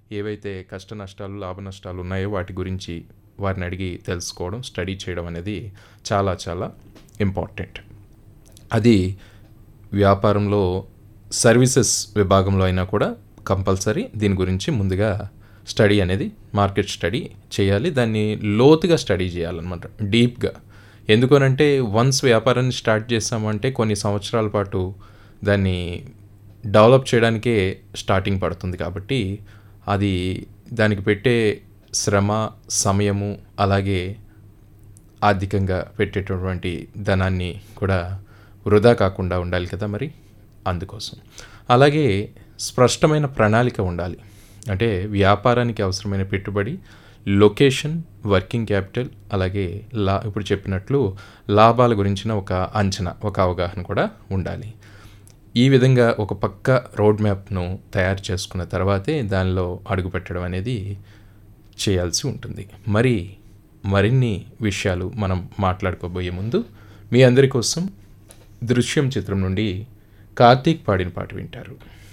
ఏవైతే కష్ట నష్టాలు లాభ నష్టాలు ఉన్నాయో వాటి గురించి వారిని అడిగి తెలుసుకోవడం స్టడీ చేయడం అనేది చాలా చాలా ఇంపార్టెంట్ అది వ్యాపారంలో సర్వీసెస్ విభాగంలో అయినా కూడా కంపల్సరీ దీని గురించి ముందుగా స్టడీ అనేది మార్కెట్ స్టడీ చేయాలి దాన్ని లోతుగా స్టడీ చేయాలన్నమాట డీప్గా ఎందుకనంటే వన్స్ వ్యాపారాన్ని స్టార్ట్ చేసామంటే కొన్ని సంవత్సరాల పాటు దాన్ని డెవలప్ చేయడానికే స్టార్టింగ్ పడుతుంది కాబట్టి అది దానికి పెట్టే శ్రమ సమయము అలాగే ఆర్థికంగా పెట్టేటటువంటి ధనాన్ని కూడా వృధా కాకుండా ఉండాలి కదా మరి అందుకోసం అలాగే స్పష్టమైన ప్రణాళిక ఉండాలి అంటే వ్యాపారానికి అవసరమైన పెట్టుబడి లొకేషన్ వర్కింగ్ క్యాపిటల్ అలాగే లా ఇప్పుడు చెప్పినట్లు లాభాల గురించిన ఒక అంచనా ఒక అవగాహన కూడా ఉండాలి ఈ విధంగా ఒక పక్క రోడ్ మ్యాప్ను తయారు చేసుకున్న తర్వాతే దానిలో అడుగుపెట్టడం అనేది చేయాల్సి ఉంటుంది మరి మరిన్ని విషయాలు మనం మాట్లాడుకోబోయే ముందు మీ అందరి కోసం దృశ్యం చిత్రం నుండి కార్తీక్ పాడిన పాట వింటారు